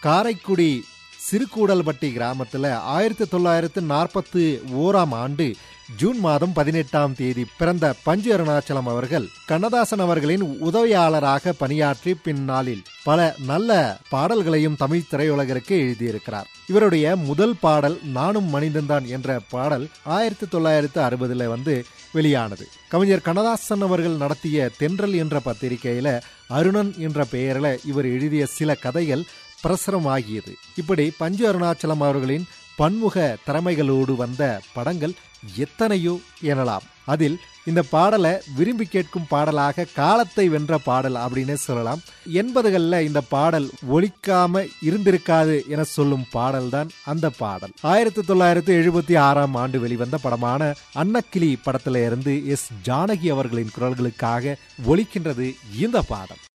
காரைக்குடி சிறுகூடல்பட்டி கிராமத்தில் ஆயிரத்தி தொள்ளாயிரத்து நாற்பத்தி ஓராம் ஆண்டு ஜூன் மாதம் பதினெட்டாம் தேதி பிறந்த பஞ்சு அருணாச்சலம் அவர்கள் கண்ணதாசன் அவர்களின் உதவியாளராக பணியாற்றி பின்னாளில் பல நல்ல பாடல்களையும் தமிழ் திரையுலகிற்கு எழுதியிருக்கிறார் இவருடைய முதல் பாடல் நானும் மனிதன்தான் என்ற பாடல் ஆயிரத்தி தொள்ளாயிரத்து அறுபதுல வந்து வெளியானது கவிஞர் கண்ணதாசன் அவர்கள் நடத்திய தென்றல் என்ற பத்திரிகையில அருணன் என்ற பெயரில் இவர் எழுதிய சில கதைகள் பிரசுரமாகியது இப்படி பஞ்சு அருணாச்சலம் அவர்களின் பன்முக திறமைகளோடு வந்த படங்கள் எத்தனையோ எனலாம் அதில் இந்த பாடலை விரும்பி கேட்கும் பாடலாக காலத்தை வென்ற பாடல் அப்படின்னு சொல்லலாம் எண்பதுகளில் இந்த பாடல் ஒழிக்காம இருந்திருக்காது என சொல்லும் பாடல் தான் அந்த பாடல் ஆயிரத்தி தொள்ளாயிரத்தி எழுபத்தி ஆறாம் ஆண்டு வெளிவந்த படமான அன்னக்கிளி படத்தில இருந்து எஸ் ஜானகி அவர்களின் குரல்களுக்காக ஒழிக்கின்றது இந்த பாடல்